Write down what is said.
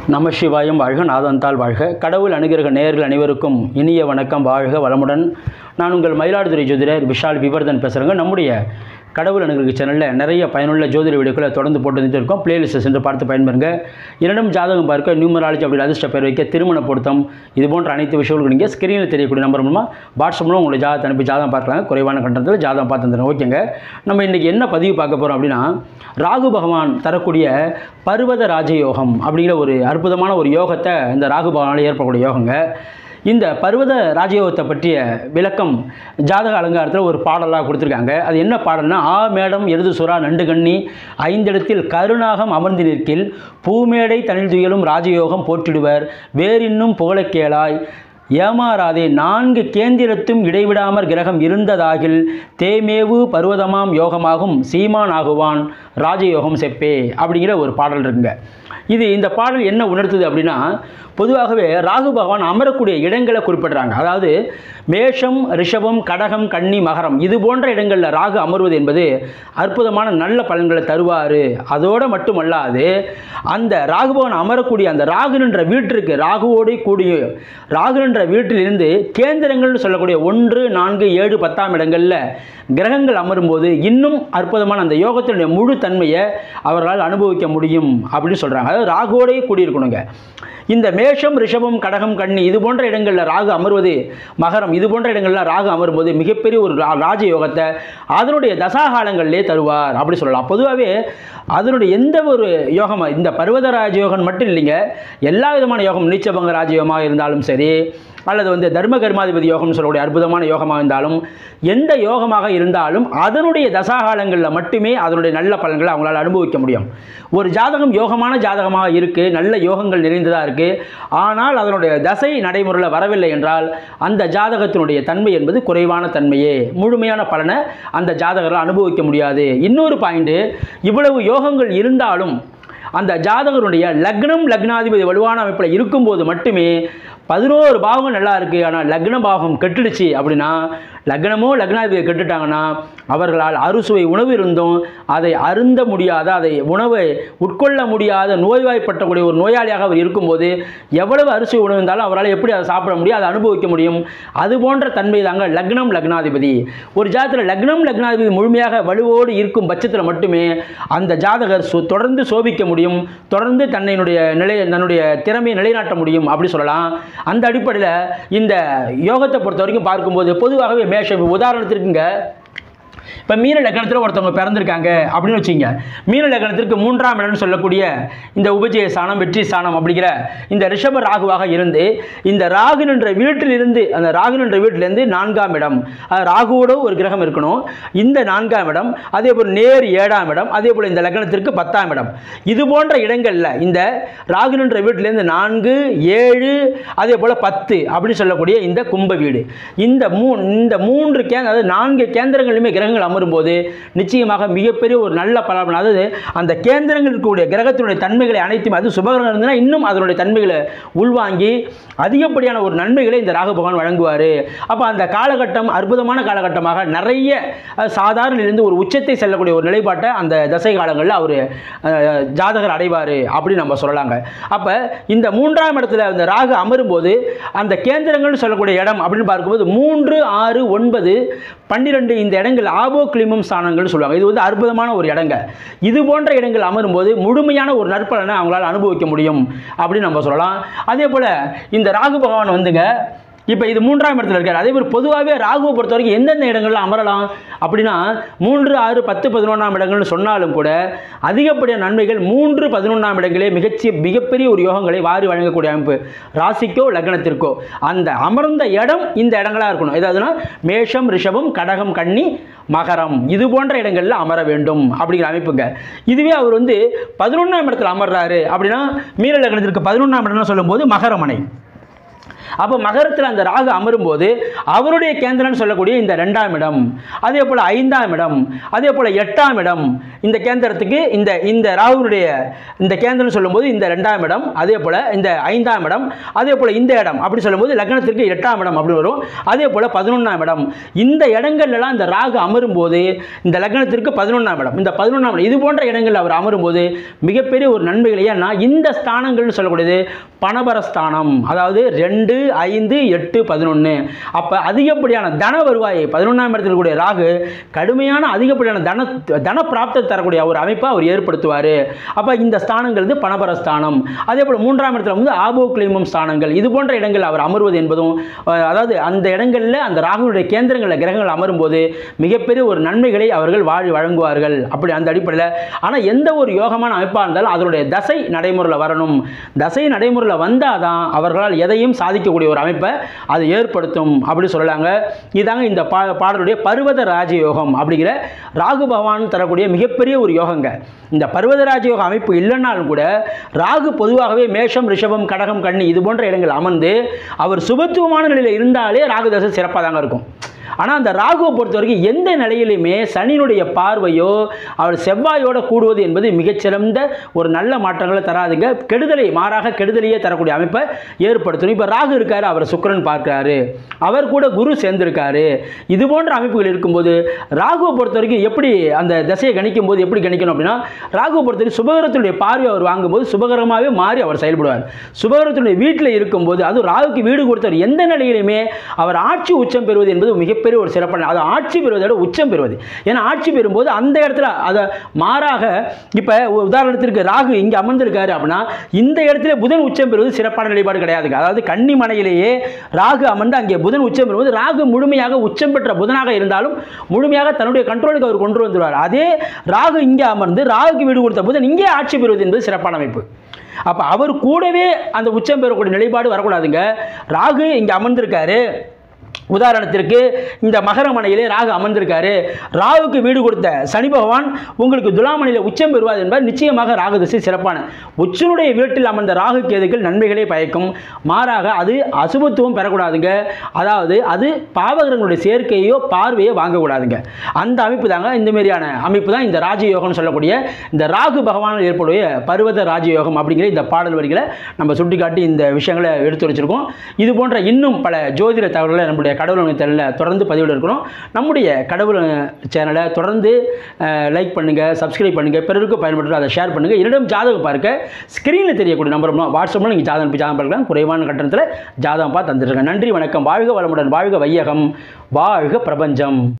நம சிவாயம் வாழ்க நாதந்தால் வாழ்க கடவுள் அனுகிரக நேயர்கள் அனைவருக்கும் இனிய வணக்கம் வாழ்க வளமுடன் நான் உங்கள் மயிலாடுதுறை ஜோதிடர் விஷால் விவர்தன் பேசுகிறேங்க நம்முடைய கடவுள் அனுகிரக சேனலில் நிறைய பயனுள்ள ஜோதிட வீடியோக்களை தொடர்ந்து போட்டு வந்துட்டு இருக்கோம் பிளேலிஸ்ட்டை சென்று பார்த்து பயன்பெறுங்க இரண்டும் ஜாதகம் பார்க்க நியூமராலஜி அப்படி அதிர்ஷ்ட பேர் வைக்க திருமண பொருத்தம் இது போன்ற அனைத்து விஷயங்களும் நீங்கள் ஸ்க்ரீனில் தெரியக்கூடிய நம்பர் மூலமாக வாட்ஸ்அப் மூலம் உங்களை ஜாதகத்தை அனுப்பி ஜாதகம் பார்க்கலாம் குறைவான கட்டணத்தில் ஜாதகம் பார்த்து வந்துடுறேன் ஓகேங்க நம்ம இன்றைக்கி என்ன பதிவு பார்க்க போகிறோம் அப்படின்னா ராகு பகவான் தரக்கூடிய பர்வத ராஜயோகம் அப்படிங்கிற ஒரு அற்புதமான ஒரு யோகத்தை இந்த ராகு பகவானால் ஏற்படக்கூடிய யோகங்க இந்த பர்வத ராஜயோகத்தை பற்றிய விளக்கம் ஜாதக அலங்காரத்தில் ஒரு பாடலாக கொடுத்துருக்காங்க அது என்ன பாடல்னா ஆ மேடம் எருது சுறா நண்டு கண்ணி ஐந்திடத்தில் கருணாகம் அமர்ந்து நிற்கில் பூமேடை தனில் துயலும் ராஜயோகம் போற்றிடுவர் வேறின்னும் புகழக் கேளாய் ஏமாறாதே நான்கு கேந்திரத்தும் இடைவிடாமற் கிரகம் இருந்ததாகில் தேமேவு பர்வதமாம் யோகமாகும் சீமான் ஆகுவான் ராஜயோகம் செப்பே அப்படிங்கிற ஒரு பாடல் இருக்குங்க இது இந்த பாடல் என்ன உணர்த்துது அப்படின்னா பொதுவாகவே ராகு பகவான் அமரக்கூடிய இடங்களை குறிப்பிடுறாங்க அதாவது மேஷம் ரிஷபம் கடகம் கன்னி மகரம் இது போன்ற இடங்களில் ராகு அமர்வது என்பது அற்புதமான நல்ல பலன்களை தருவார் அதோடு மட்டுமல்லாது அந்த ராகு பகவான் அமரக்கூடிய அந்த ராகு நின்ற வீட்டிற்கு ராகுவோடு கூடிய ராகு நின்ற வீட்டிலிருந்து கேந்திரங்கள்னு சொல்லக்கூடிய ஒன்று நான்கு ஏழு பத்தாம் இடங்களில் கிரகங்கள் அமரும்போது இன்னும் அற்புதமான அந்த யோகத்தினுடைய முழு தன்மையை அவர்களால் அனுபவிக்க முடியும் அப்படின்னு சொல்கிறாங்க அதாவது ராகுவோடே கூடியிருக்கணுங்க இந்த மேஷம் ரிஷபம் கடகம் கன்னி இது போன்ற இடங்களில் ராகு அமர்வது மகரம் இது போன்ற இடங்களில் ராகு அமரும்போது மிகப்பெரிய ஒரு ரா- ராஜ யோகத்தை அதனுடைய தசாகாலங்களிலே தருவார் அப்படி சொல்லலாம் பொதுவாகவே அதனுடைய எந்த ஒரு யோகம் இந்த பர்வத ராஜயோகம் மட்டும் இல்லைங்க எல்லா விதமான யோகம் நீச்சபங்க ராஜயோகமாக இருந்தாலும் சரி அல்லது வந்து தர்ம கர்மாதிபதி யோகம்னு சொல்லக்கூடிய அற்புதமான யோகமாக இருந்தாலும் எந்த யோகமாக இருந்தாலும் அதனுடைய தசாகாலங்களில் மட்டுமே அதனுடைய நல்ல பலன்களை அவங்களால அனுபவிக்க முடியும் ஒரு ஜாதகம் யோகமான ஜாதகமாக இருக்குது நல்ல யோகங்கள் நிறைந்ததாக இருக்குது ஆனால் அதனுடைய தசை நடைமுறையில் வரவில்லை என்றால் அந்த ஜாதகத்தினுடைய தன்மை என்பது குறைவான தன்மையே முழுமையான பலனை அந்த ஜாதகரால் அனுபவிக்க முடியாது இன்னொரு பாயிண்ட்டு இவ்வளவு யோகங்கள் இருந்தாலும் அந்த ஜாதகருடைய லக்னம் லக்னாதிபதி வலுவான அமைப்பில் இருக்கும்போது மட்டுமே பதினோரு பாவம் நல்லா இருக்குது ஆனால் லக்ன பாவம் கெட்டுடுச்சு அப்படின்னா லக்னமோ லக்னாதிபதி கெட்டுட்டாங்கன்னா அவர்களால் அறுசுவை உணவு இருந்தும் அதை அருந்த முடியாத அதை உணவை உட்கொள்ள முடியாத நோய்வாய்ப்பட்டக்கூடிய ஒரு நோயாளியாக அவர் இருக்கும்போது எவ்வளவு அரிசி உணவு இருந்தாலும் அவரால் எப்படி அதை சாப்பிட முடியும் அதை அனுபவிக்க முடியும் அது போன்ற தன்மை தாங்க லக்னம் லக்னாதிபதி ஒரு ஜாதகத்தில் லக்னம் லக்னாதிபதி முழுமையாக வலுவோடு இருக்கும் பட்சத்தில் மட்டுமே அந்த ஜாதகர் சு- தொடர்ந்து சோபிக்க முடியும் தொடர்ந்து தன்னுடைய நிலை தன்னுடைய திறமையை நிலைநாட்ட முடியும் அப்படி சொல்லலாம் அந்த அடிப்படையில் இந்த யோகத்தை பொறுத்த வரைக்கும் பார்க்கும்போது பொதுவாகவே மேஷம் உதாரணத்திற்குங்க இப்போ மீன லக்னத்தில் ஒருத்தவங்க பிறந்திருக்காங்க அப்படின்னு வச்சுங்க மீன லக்னத்திற்கு மூன்றாம் இடம்னு சொல்லக்கூடிய இந்த உபஜய ஸ்தானம் வெற்றி ஸ்தானம் அப்படிங்கிற இந்த ரிஷப ராகுவாக இருந்து இந்த ராகு நின்ற வீட்டிலிருந்து அந்த ராகு நின்ற வீட்டிலேருந்து நான்காம் இடம் அது ராகுவோட ஒரு கிரகம் இருக்கணும் இந்த நான்காம் இடம் அதே போல் நேர் ஏழாம் இடம் அதே போல் இந்த லக்னத்திற்கு பத்தாம் இடம் இது போன்ற இடங்களில் இந்த ராகு நின்ற வீட்டிலேருந்து நான்கு ஏழு அதே போல் பத்து அப்படின்னு சொல்லக்கூடிய இந்த கும்ப வீடு இந்த மூ இந்த மூன்று கே அதாவது நான்கு கேந்திரங்களிலுமே கிரகங்கள் அமரும்போது நிச்சயமாக மிகப்பெரிய ஒரு நல்ல பலன் அதாவது அந்த கேந்திரங்கள் இருக்கக்கூடிய கிரகத்தினுடைய தன்மைகளை அனைத்தும் அது சுபகிரகம் இருந்ததுன்னா இன்னும் அதனுடைய தன்மைகளை உள்வாங்கி அதிகப்படியான ஒரு நன்மைகளை இந்த ராகு பகவான் வழங்குவார் அப்போ அந்த காலகட்டம் அற்புதமான காலகட்டமாக நிறைய அஹ், சாதாரண ஒரு உச்சத்தை செல்லக்கூடிய ஒரு நிலைப்பாட்டை அந்த தசை காலங்களில் அவர் ஜாதகர் அடைவார் அப்படின்னு நம்ம சொல்லலாங்க அப்போ இந்த மூன்றாம் இடத்துல அந்த ராகு அமரும்போது அந்த கேந்திரங்கள்னு சொல்லக்கூடிய இடம் அப்படின்னு பார்க்கும்போது மூன்று ஆறு ஒன்பது பன்னிரெண்டு இந்த இடங்கள் ஆபோ கிளிமம் ஸ்தானங்கள்னு சொல்லுவாங்க இது வந்து அற்புதமான ஒரு இடங்க இது போன்ற இடங்கள் அமரும்போது முழுமையான ஒரு நற்பலனை அவங்களால அனுபவிக்க முடியும் அப்படின்னு நம்ம சொல்லலாம் அதே போல் இந்த ராகு பகவான் வந்துங்க இப்போ இது மூன்றாம் இடத்துல இருக்கார் அதே மாதிரி பொதுவாகவே ராகுவை பொறுத்த வரைக்கும் எந்தெந்த இடங்கள்ல அமரலாம் அப்படின்னா மூன்று ஆறு பத்து பதினொன்றாம் இடங்கள்னு சொன்னாலும் கூட அதிகப்படியான நன்மைகள் மூன்று பதினொன்றாம் இடங்களே மிகச்சி மிகப்பெரிய ஒரு யோகங்களை வாரி வழங்கக்கூடிய அமைப்பு ராசிக்கோ லக்னத்திற்கோ அந்த அமர்ந்த இடம் இந்த இடங்களா இருக்கணும் ஏதாவதுன்னா மேஷம் ரிஷபம் கடகம் கன்னி மகரம் இது போன்ற இடங்களில் அமர வேண்டும் அப்படிங்கிற அமைப்புங்க இதுவே அவர் வந்து பதினொன்றாம் இடத்துல அமர்றாரு அப்படின்னா மீன லக்னத்திற்கு பதினொன்றாம் இடம்னு சொல்லும்போது மகரமனை அப்போ மகரத்தில் அந்த ராகு அமரும்போது அவருடைய கேந்திரம்னு சொல்லக்கூடிய இந்த ரெண்டாம் இடம் அதே போல் ஐந்தாம் இடம் அதே போல் எட்டாம் இடம் இந்த கேந்திரத்துக்கு இந்த இந்த ராகுனுடைய இந்த கேந்திரம்னு சொல்லும்போது இந்த ரெண்டாம் இடம் அதே போல் இந்த ஐந்தாம் இடம் அதே போல் இந்த இடம் அப்படி சொல்லும்போது லக்னத்திற்கு எட்டாம் இடம் அப்படி வரும் அதே போல் பதினொன்றாம் இடம் இந்த இடங்கள்லாம் இந்த ராகு அமரும்போது இந்த லக்னத்திற்கு பதினொன்றாம் இடம் இந்த பதினொன்றாம் இடம் இது போன்ற இடங்களில் அவர் அமரும்போது மிகப்பெரிய ஒரு நன்மைகள் ஏன்னா இந்த ஸ்தானங்கள்னு சொல்லக்கூடியது பணபரஸ்தானம் அதாவது ரெண்டு ஐந்து எட்டு பதினொன்று அப்போ அதிகப்படியான தன வருவாய் பதினொன்றாம் இடத்தில் கூடிய ராகு கடுமையான அதிகப்படியான தன தன பிராப்தத்தை தரக்கூடிய ஒரு அமைப்பை அவர் ஏற்படுத்துவார் அப்போ இந்த ஸ்தானங்கள் வந்து பணபரஸ்தானம் அதே போல் மூன்றாம் இடத்துல வந்து ஆபோ கிளிமம் ஸ்தானங்கள் இது போன்ற இடங்கள் அவர் அமர்வது என்பதும் அஹ், அதாவது அந்த இடங்களில் அந்த ராகுனுடைய கேந்திரங்களில் கிரகங்கள் அமரும்போது மிகப்பெரிய ஒரு நன்மைகளை அவர்கள் வாழி வழங்குவார்கள் அப்படி அந்த அடிப்படையில் ஆனால் எந்த ஒரு யோகமான அமைப்பாக இருந்தாலும் அதனுடைய தசை நடைமுறையில் வரணும் தசை நடைமுறையில் வந்தால் தான் அவர்களால் எதையும் சாதிக்கக்கூடிய ஒரு அமைப்பை அது ஏற்படுத்தும் அப்படி சொல்லலாங்க இதாங்க இந்த பா பாடலுடைய பர்வத ராஜயோகம் அப்படிங்கிற ராகு பகவான் தரக்கூடிய மிகப்பெரிய ஒரு யோகங்க இந்த பர்வத ராஜயோக அமைப்பு இல்லைன்னாலும் கூட ராகு பொதுவாகவே மேஷம் ரிஷபம் கடகம் கண்ணி இது போன்ற இடங்கள் அமர்ந்து அவர் சுபத்துவமான நிலையில் இருந்தாலே ராகு தசை சிறப்பாக தாங்க இருக்கும் ஆனால் அந்த ராகுவை பொறுத்த வரைக்கும் எந்த நிலையிலுமே சனியினுடைய பார்வையோ அவர் செவ்வாயோட கூடுவது என்பது மிகச்சிறந்த ஒரு நல்ல மாற்றங்களை தராதுங்க கெடுதலை மாறாக கெடுதலையே தரக்கூடிய அமைப்பை ஏற்படுத்தணும் இப்போ ராகு இருக்காரு அவர் சுக்கிரன் பார்க்கிறாரு அவர் கூட குரு சேர்ந்திருக்காரு இது போன்ற அமைப்புகள் இருக்கும்போது ராகுவை பொறுத்த வரைக்கும் எப்படி அந்த திசையை கணிக்கும் போது எப்படி கணிக்கணும் அப்படின்னா ராகுவை பொறுத்த வரைக்கும் சுபகரத்தினுடைய பார்வை அவர் வாங்கும்போது சுபகரமாகவே மாறி அவர் செயல்படுவார் சுபகரத்தினுடைய வீட்டில் இருக்கும்போது அது ராகுக்கு வீடு கொடுத்தவர் எந்த நிலையிலுமே அவர் ஆட்சி உச்சம் பெறுவது என்பது மிகப்பெரிய ஒரு சிறப்பான அது ஆட்சி பெறுவதை விட உச்சம் பெறுவது ஏன்னா ஆட்சி பெறும்போது அந்த இடத்துல அதை மாறாக இப்போ உதாரணத்திற்கு ராகு இங்கே அமர்ந்திருக்காரு அப்படின்னா இந்த இடத்துல புதன் உச்சம் பெறுவது சிறப்பான நிலைப்பாடு கிடையாதுங்க அதாவது கன்னி மனையிலேயே ராகு அமர்ந்து அங்கே புதன் உச்சம் பெறும்போது ராகு முழுமையாக உச்சம் பெற்ற புதனாக இருந்தாலும் முழுமையாக தன்னுடைய கண்ட்ரோலுக்கு அவர் கொண்டு வந்துடுவார் அதே ராகு இங்கே அமர்ந்து ராகுக்கு வீடு கொடுத்த புதன் இங்கே ஆட்சி பெறுவது என்பது சிறப்பான அமைப்பு அப்போ அவர் கூடவே அந்த உச்சம் பெறக்கூடிய நிலைப்பாடு வரக்கூடாதுங்க ராகு இங்கே அமர்ந்திருக்காரு உதாரணத்திற்கு இந்த மகர மனையிலே ராகு அமர்ந்திருக்காரு ராகுக்கு வீடு கொடுத்த சனி பகவான் உங்களுக்கு துலாமணியில் உச்சம் பெறுவார் என்பது நிச்சயமாக ராகு திசை சிறப்பான உச்சனுடைய வீட்டில் அமர்ந்த ராகு கேதுக்கள் நன்மைகளை பயக்கும் மாறாக அது அசுபத்துவம் பெறக்கூடாதுங்க அதாவது அது பாவகரங்களுடைய சேர்க்கையோ பார்வையோ வாங்கக்கூடாதுங்க அந்த அமைப்பு தாங்க இந்த மாதிரியான அமைப்பு தான் இந்த ராஜயோகம்னு சொல்லக்கூடிய இந்த ராகு பகவானால் ஏற்படைய பருவத ராஜயோகம் அப்படிங்கிற இந்த பாடல் வரிகளை நம்ம சுட்டிக்காட்டி இந்த விஷயங்களை எடுத்து வச்சிருக்கோம் இது போன்ற இன்னும் பல ஜோதிட தகவல்களை நம்முடைய கடவுள் சேனலில் தொடர்ந்து பதிவிட இருக்கிறோம் நம்முடைய கடவுள் சேனலை தொடர்ந்து லைக் பண்ணுங்கள் சப்ஸ்கிரைப் பண்ணுங்கள் பிறருக்கு பயன்படுத்த அதை ஷேர் பண்ணுங்கள் என்னிடம் ஜாதகம் பார்க்க ஸ்க்ரீனில் தெரியக்கூடிய நம்பர் வாட்ஸ்அப்பில் நீங்கள் ஜாதகம் அனுப்பி ஜாதகம் பார்க்கலாம் குறைவான கட்டணத்தில் ஜாதகம் பார்த்து தந்துருக்கேன் நன்றி வணக்கம் வாழ்க வளமுடன் வாழ்க வையகம் வாழ்க பிரபஞ்சம்